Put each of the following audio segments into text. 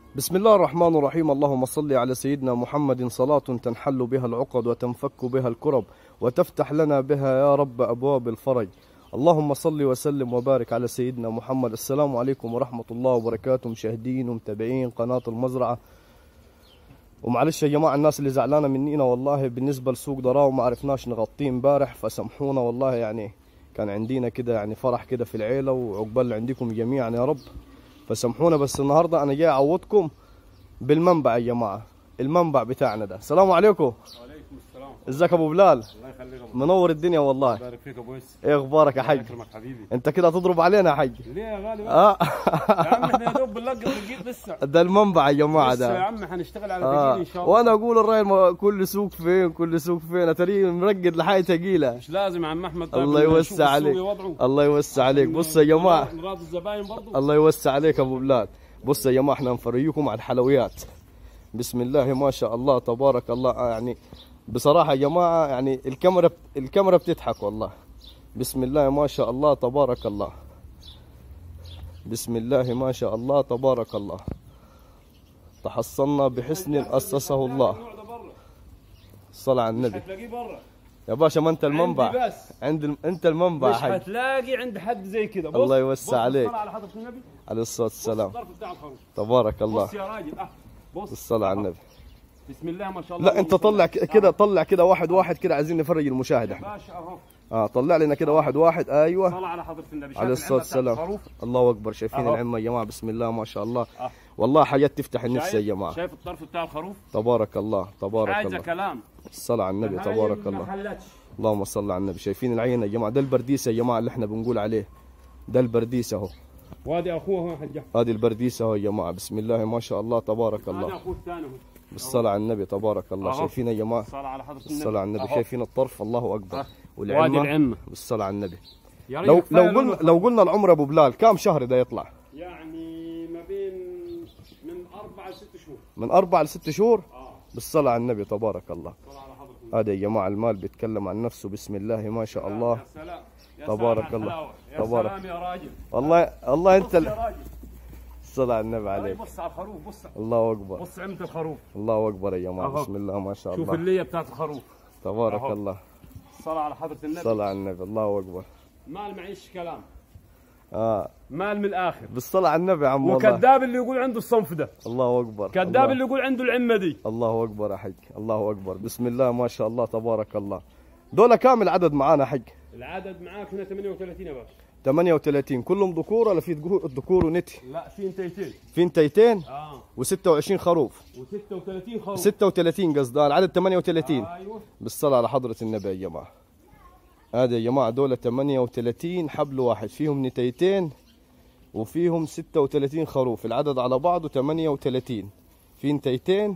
بسم الله الرحمن الرحيم اللهم صل على سيدنا محمد صلاة تنحل بها العقد وتنفك بها الكرب وتفتح لنا بها يا رب أبواب الفرج اللهم صل وسلم وبارك على سيدنا محمد السلام عليكم ورحمة الله وبركاته مشاهدين ومتابعين قناة المزرعة ومعلش يا جماعة الناس اللي زعلانة منينا والله بالنسبة لسوق ضراو ما عرفناش نغطيه امبارح فسامحونا والله يعني كان عندنا كده يعني فرح كده في العيلة وعقبال عندكم جميعا يا رب فسامحونا بس النهارده انا جاي اعوضكم بالمنبع يا جماعه المنبع بتاعنا ده السلام عليكم وعليكم السلام ازيك يا ابو بلال الله يخليك ابو منور الدنيا والله بارك فيك ابو يوسف ايه اخبارك يا الله حاج يكرمك حبيبي انت كده هتضرب علينا يا حاج ليه يا غالي بقى؟ اه يا عم احنا يا دوب بنلقط دقيق لسه ده المنبع يا جماعه لسه يا ده عم حنشتغل على آه. دقيق ان شاء الله وانا اقول الراجل ما- كل سوق فين كل سوق فين اتاريه مرقد لحاجه ثقيله مش لازم يا عم احمد طيب الله نشوف يوسع السوق عليك وضعه. الله يوسع عليك بص يا جماعه نراضي الزباين برضه الله يوسع عليك يا ابو بلال بص يا جماعه احنا نفرجيكم على الحلويات بسم الله ما شاء الله تبارك الله آه يعني بصراحه يا جماعه يعني الكاميرا الكاميرا بتضحك والله بسم الله ما شاء الله تبارك الله بسم الله ما شاء الله تبارك الله تحصلنا بحسن اسسه الله النوع ده بره الصلاة على مش النبي هتلاقيه بره يا باشا ما انت المنبع عندي بس عند الم... انت المنبع يا مش حاج هتلاقي عند حد زي كده بص الله يوسع بص عليك. الصلاة على حضرة النبي عليه الصلاة بص والسلام الظرف بتاع الخروف تبارك الله بص يا راجل اه بص الصلاة على النبي بسم الله ما شاء الله لا انت طلع ك- كده طلع كده واحد واحد كده عايزين نفرج المشاهد يا احنا باشا اهو اه طلع لنا كده واحد واحد ايوه صلاة على حضرة النبي عليه شايف الصلاة العلبة والسلام بتاعت الخروف الله اكبر شايفين أهو. العمة يا جماعة بسم الله ما شاء الله أه. والله حاجات تفتح النفس يا شايف- جماعة شايف الطرف بتاع الخروف تبارك الله تبارك حاجه الله كلام الصلاة على النبي هاي تبارك ما الله حلتش. اللهم صل على النبي شايفين العين يا جماعة ده البرديس يا جماعة اللي احنا بنقول عليه ده البرديس اهو وادي اخوه هو حجه هذه البرديس اهو يا جماعة بسم الله ما شاء الله تبارك هذا الله اخوه الثاني هو بالصلاة على النبي تبارك الله أهو. شايفين يا جماعة صلاة على حضرة النبي بالصلاة على النبي أهو. شايفين الطرف الله اكبر أه. وادي العمة بالصلاة على النبي يا لو رجل لو كفاية قلنا لونه. لو قلنا العمر ابو بلال كم شهر ده يطلع؟ يعني ما بين من اربع لست شهور من اربع لست شهور اه بالصلاة على النبي تبارك الله صلاة على حضرة النبي هذا يا جماعة المال بيتكلم عن نفسه بسم الله ما شاء الله يا سلام يا تبارك سلام الله. على الحلاوة. يا تبارك. سلام يا راجل والله الله انت بص يا ال- راجل الصلاة على النبي هاي عليك بص على الخروف بص الله اكبر بص عمة الخروف الله اكبر يا جماعة أهو. بسم الله ما شاء شوف الله اللية بتاعت الخروف تبارك أهو. الله صلاة على حضرة النبي الصلاة على النبي الله اكبر مال معيش كلام اه مال من الاخر بالصلاة على النبي يا عم والله وكذاب اللي يقول عنده الصنف ده الله اكبر كذاب الله. اللي يقول عنده العمة دي الله اكبر يا حج الله اكبر بسم الله ما شاء الله تبارك الله دول كامل عدد معانا حج العدد معاك هنا 38 يا باشا 38 كلهم ذكور ولا في ذكور- ذكور ونتي لا في انتيتين في انتيتين اه و26 خروف و36 خروف 36 قصدي العدد 38 ايوه بالصلاة على حضرة النبي يا جماعة هذا يا جماعة دول 38 حبل واحد فيهم نتيتين وفيهم 36 خروف العدد على بعضه 38 في نتيتين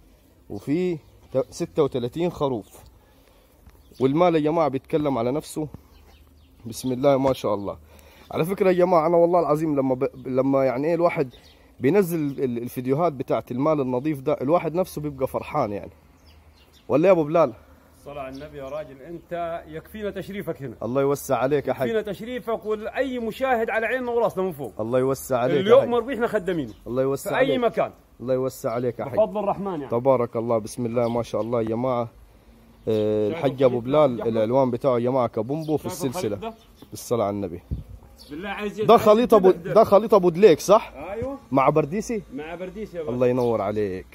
وفي ت- 36 خروف والمال يا جماعة بيتكلم على نفسه بسم الله ما شاء الله على فكرة يا جماعة أنا والله العظيم لما ب... لما يعني إيه الواحد بينزل ال- الفيديوهات بتاعت المال النظيف ده الواحد نفسه بيبقى فرحان يعني ولا يا أبو بلال صلاة على النبي يا راجل انت يكفينا تشريفك هنا الله يوسع عليك يا حاج يكفينا تشريفك واي مشاهد على عيننا وراسنا من فوق الله يوسع عليك اللي يا حاج يؤمر به احنا خدامينه الله يوسع في اي عليك مكان الله يوسع عليك يا حاج بفضل الرحمن يعني تبارك الله بسم الله ما شاء الله يا جماعة آه، شايف الحج ابو الخليط بلال ده؟ العنوان بتاعه يا جماعه كبومبو في شايف الخليط السلسله ده؟ بالصلاه على النبي بالله عايز ده خليط ابو ده خليط ابو دليك صح ايوه مع برديسي مع برديس يا باشا الله ينور عليك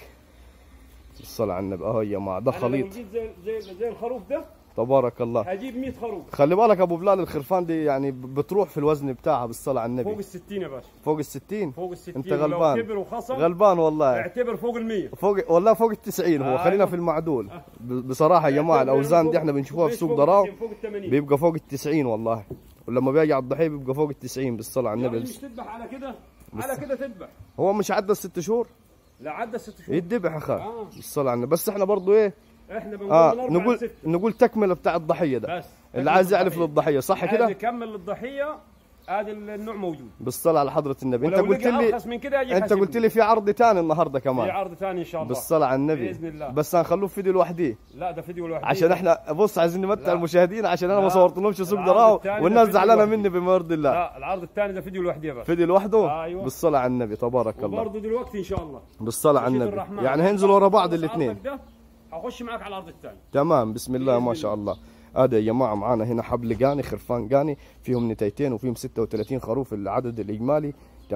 بالصلاه على النبي اهو يا جماعه ده أنا لو خليط جيت زي زي زي الخروف ده تبارك الله هجيب 100 خروف خلي بالك ابو بلال الخرفان دي يعني بتروح في الوزن بتاعها بالصلاه على فوق النبي ال 60 يا باشا فوق الستين فوق ال 60 انت ولو غلبان كبر وخصم غلبان والله اعتبر فوق ال 100 فوق والله فوق التسعين هو أيوة. خلينا في المعدول ب- بصراحه يا جماعه الاوزان دي احنا بنشوفها في سوق ضراو فوق ال 80 بيبقى فوق التسعين والله ولما بيجي على الضحيه بيبقى فوق التسعين بالصلاه على يعني النبي مش تذبح على كده على كده تذبح هو مش عدى الست شهور لا عدى ست شهور يدبح اخا آه. بالصلاه على النبي بس احنا برضو ايه احنا بنقول اه من أربعة نقول لستة. نقول تكمله بتاع الضحيه ده بس اللي عايز يعرف للضحيه صح عايز كده يكمل الضحيه ادي النوع موجود بالصلاه على حضره النبي انت ولو قلت لقى لي ارخص من كده يجي انت يحاسبني. قلت لي في عرض ثاني النهارده في كمان عرض ثاني ان شاء الله بالصلاه على النبي بإذن الله. بس هنخلوه فيديو لوحده لا ده فيديو لوحده عشان احنا بص عايزين نمتع لا. المشاهدين عشان انا ما لا. صورتلهمش سوق العرض دراهم الثاني ده والناس فيديو زعلانه لوحده. مني بما يرضي الله لا العرض الثاني ده فيديو لوحده بس فيديو لوحده أيوة. بالصلاه على النبي تبارك الله وبرضه دلوقتي ان شاء الله بالصلاه على مشيئة النبي الرحمن. يعني هينزلوا ورا بعض خلص الاثنين عرضك ده هخش معاك على العرض الثاني تمام بسم الله بإذن ما شاء الله هذا يا جماعه معانا هنا حبل قاني خرفان قاني فيهم نتايتين وفيهم 36 خروف العدد الاجمالي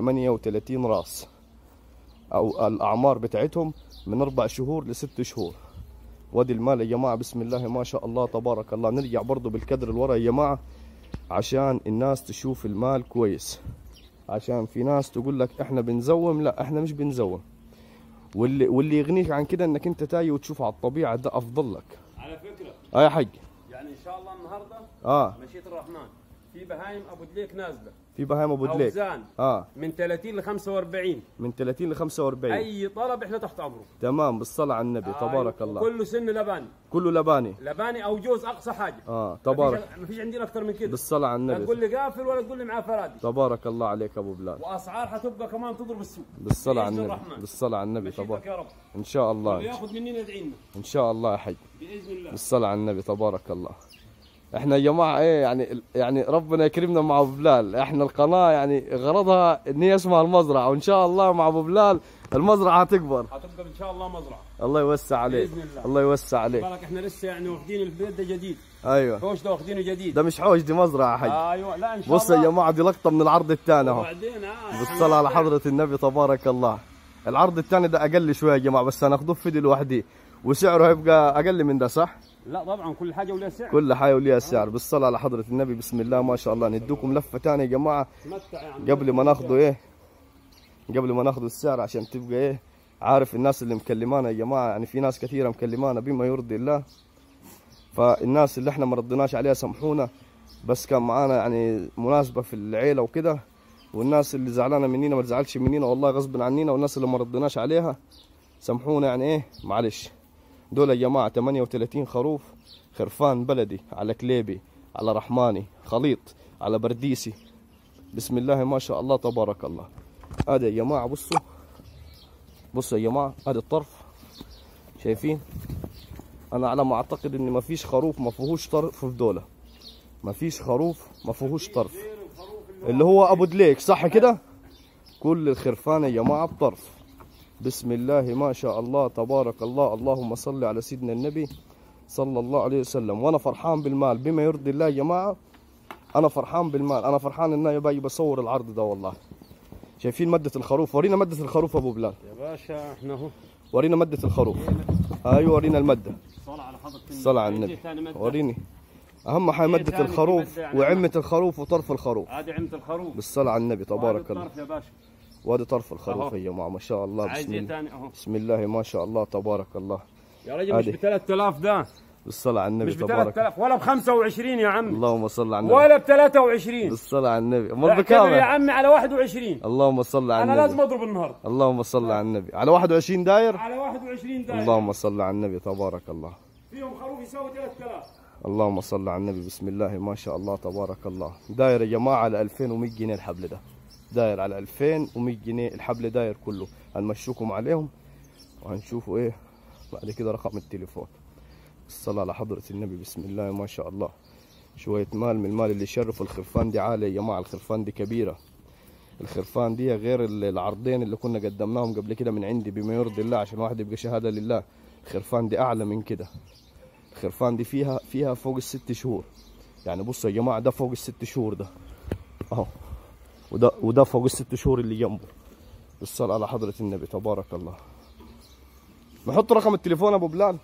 38 راس او الاعمار بتاعتهم من اربع شهور لست شهور وادي المال يا جماعه بسم الله ما شاء الله تبارك الله نرجع برضو بالكدر الورا يا جماعه عشان الناس تشوف المال كويس عشان في ناس تقول لك احنا بنزوم لا احنا مش بنزوم واللي واللي يغنيك عن كده انك انت تاي وتشوف على الطبيعه ده افضل لك على فكره اه يا حق يعني ان شاء الله النهارده اه مشيئه الرحمن في بهايم ابو دليك نازله في بهايم ابو دليك اوزان اه من 30 ل 45 من 30 ل 45 اي طلب احنا تحت امره تمام بالصلاه على النبي تبارك أيوة. الله كله سن لباني كله لباني لباني او جوز اقصى حاجه اه تبارك ما فيش عندنا اكثر من كده بالصلاه على لا تقول النبي لي قافل ولا تقول لي معاه فرادي تبارك الله عليك ابو بلال واسعار حتبقى كمان تضرب السوق بالصلاه على بإذن النبي الرحمن. بالصلاه على النبي مشيتك تبارك يا رب ان شاء اللي الله ياخذ مننا يدعي لنا ان شاء الله يا حي باذن الله بالصلاه على النبي تبارك الله احنا يا جماعه ايه يعني يعني ربنا يكرمنا مع ابو بلال احنا القناه يعني غرضها ان هي اسمها المزرعه وان شاء الله مع ابو بلال المزرعه هتكبر حتبقى ان شاء الله مزرعه الله يوسع عليك بإذن الله. الله يوسع عليك بالك احنا لسه يعني واخدين البيت ده جديد ايوه حوش ده واخدينه جديد ده مش حوش دي مزرعه يا حي ايوه لا ان شاء بص يا الله جماعه دي لقطه من العرض الثاني اهو وبعدين اه بالصلاه على حضره النبي تبارك الله العرض الثاني ده اقل شويه يا جماعه بس هناخده في فيديو لوحده وسعره هيبقى اقل من ده صح لا طبعا كل حاجه ولها سعر كل حاجه وليها سعر بالصلاه على حضره النبي بسم الله ما شاء الله ندوكم لفه ثانيه يا جماعه تمتع يعني قبل ما ناخده ايه قبل ما ناخده السعر عشان تبقى ايه عارف الناس اللي مكلمانا يا جماعه يعني في ناس كثيره مكلمانا بما يرضي الله فالناس اللي احنا ما ردناش عليها سامحونا بس كان معانا يعني مناسبه في العيله وكده والناس اللي زعلانه مننا ما تزعلش مننا والله غصب عنينا والناس اللي ما ردناش عليها سامحونا يعني ايه معلش دول يا جماعه 38 خروف خرفان بلدي على كليبي على رحماني خليط على برديسي بسم الله ما شاء الله تبارك الله هذا يا جماعه بصوا بصوا يا جماعه هذا الطرف شايفين انا على ما اعتقد ان ما فيش خروف ما فيهوش طرف في دولة ما فيش خروف ما فيهوش طرف اللي هو ابو دليك صح كده كل الخرفان يا جماعه بطرف بسم الله ما شاء الله تبارك الله اللهم صل على سيدنا النبي صلى الله عليه وسلم وانا فرحان بالمال بما يرضي الله يا جماعه انا فرحان بالمال انا فرحان ان انا باجي بصور العرض ده والله شايفين مدة الخروف ورينا مدة الخروف ابو بلال يا باشا احنا اهو ورينا مدة الخروف ايوه ورينا المدة صلاه على حضره النبي صلى على النبي ثاني مادة. وريني اهم حاجة إيه مدة ثاني في الخروف مادة يعني وعمة الخروف وطرف الخروف هذه عمة الخروف بالصلاة على النبي تبارك وهذا الله الطرف يا باشا وادي طرف الخروف أهو. يا جماعة ما شاء الله عايز بسم ايه الله ثاني اهو بسم الله ما شاء الله تبارك الله يا رجل مش هذه. ب 3000 ده بالصلاة على النبي مش ب تبارك 3000 ولا ب 25 يا عم اللهم صل على النبي ولا ب 23 بالصلاة على النبي امال اعتبر يا بكام عمي على 21 اللهم صل على انا لازم النبي اضرب النهارده اللهم صل على النبي على 21 داير على 21 داير اللهم صل على النبي تبارك الله فيهم خروف يساوي 3000 اللهم صل على النبي بسم الله ما شاء الله تبارك الله داير يا جماعه على 2100 جنيه الحبل ده داير على 2100 جنيه الحبل داير كله هنمشوكم عليهم وهنشوفوا ايه بعد كده رقم التليفون الصلاة على حضرة النبي بسم الله ما شاء الله شوية مال من المال اللي يشرف الخرفان دي عالية يا جماعة الخرفان دي كبيرة الخرفان دي غير ال- العرضين اللي كنا قدمناهم قبل كده من عندي بما يرضي الله عشان واحد يبقى شهادة لله الخرفان دي أعلى من كده الخرفان دي فيها فيها فوق الست شهور يعني بصوا يا جماعه ده فوق الست شهور ده اهو وده وده فوق الست شهور اللي جنبه بالصلاة على حضرة النبي تبارك الله نحط رقم التليفون ابو بلال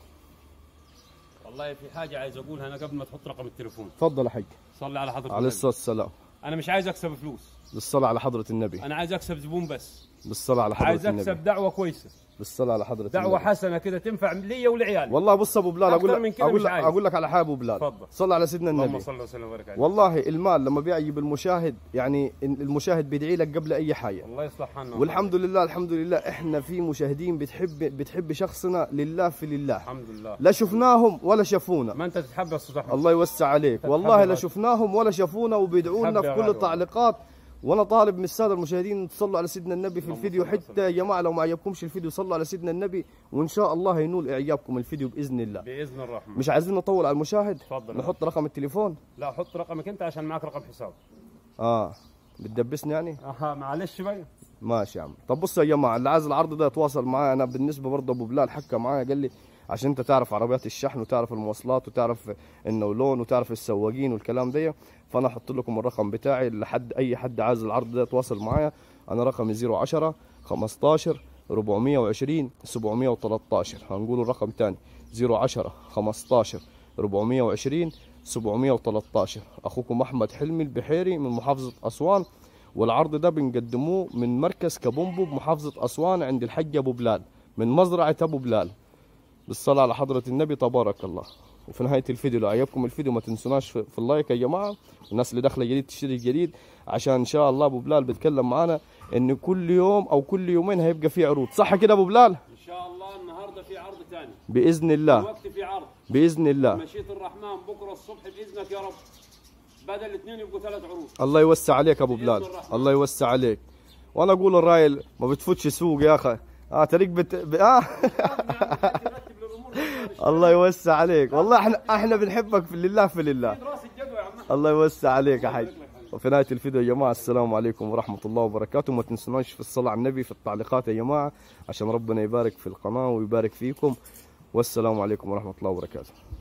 والله في حاجه عايز اقولها انا قبل ما تحط رقم التليفون تفضل يا حاج صلي على حضره عليه النبي الصلاة والسلام انا مش عايز اكسب فلوس بالصلاة على حضرة النبي انا عايز اكسب زبون بس بالصلاه على عايز حضره اكسب النبي دعوه كويسه بالصلاه على حضره دعوه النبي حسنه كده تنفع ليا ولعيالي والله بص ابو بلال أكتر اقول من لك كده اقول مش لك عايز. اقول لك على حاجه ابو بلال اتفضل. صلى على سيدنا اللهم النبي صل وسلم وبارك عليه والله المال لما بيعجب المشاهد يعني المشاهد بيدعي لك قبل اي حاجه الله يصلح حالنا والحمد لله الحمد لله احنا في مشاهدين بتحب بتحب شخصنا لله في لله الحمد لله لا شفناهم ولا شافونا ما انت تتحب يا استاذ احمد الله يوسع عليك تتحب والله لا يا شفناهم ولا شافونا وبيدعوا لنا تتحب يا في كل غالي التعليقات وانا طالب من الساده المشاهدين تصلوا على سيدنا النبي في اللهم الفيديو صل حتى يا جماعه لو ما عجبكمش الفيديو صلوا على سيدنا النبي وان شاء الله ينول اعجابكم الفيديو باذن الله باذن الرحمن مش عايزين نطول على المشاهد اتفضل. نحط رقم التليفون لا حط رقمك انت عشان معك رقم حساب اه بتدبسني يعني اها معلش بقى ماشي يا عم طب بصوا يا جماعه اللي عايز العرض ده يتواصل معايا انا بالنسبه برضه ابو بلال حكى معايا قال لي عشان انت تعرف عربيات الشحن وتعرف المواصلات وتعرف النولون وتعرف السواقين والكلام ده فانا احط لكم الرقم بتاعي لحد اي حد عايز العرض ده يتواصل معايا انا رقمي 010 15 420 713 هنقول الرقم تاني 010 15 420 713 اخوكم احمد حلمي البحيري من محافظه اسوان والعرض ده بنقدموه من مركز كابومبو بمحافظة أسوان عند الحج أبو بلال من مزرعة أبو بلال بالصلاة على حضرة النبي تبارك الله وفي نهاية الفيديو لو عجبكم الفيديو ما تنسوناش في في اللايك يا جماعة الناس اللي داخلة جديد تشتري جديد عشان إن شاء الله أبو بلال بيتكلم معانا إن كل يوم أو كل يومين هيبقى في عروض صح كده أبو بلال ان شاء الله النهارده في عرض ثاني بإذن الله الوقت في عرض بإذن الله مشيئة الرحمن بكره الصبح باذنك يا رب بدل الاثنين يبقوا ثلاث عروض الله يوسع عليك ابو بإذن بلال الرحمن. الله يوسع عليك وانا اقول الراي ما بتفوتش سوق يا اخي اه تريك بت... ب... آه. ترتب للامور الله يوسع عليك والله احنا احنا بنحبك في لله في لله راس الجدوى يا عم الله يوسع عليك يا حاج وفي نهايه الفيديو يا جماعه السلام عليكم ورحمه الله وبركاته ما تنسوناش في الصلاه على النبي في التعليقات يا جماعه عشان ربنا يبارك في القناه ويبارك فيكم والسلام عليكم ورحمه الله وبركاته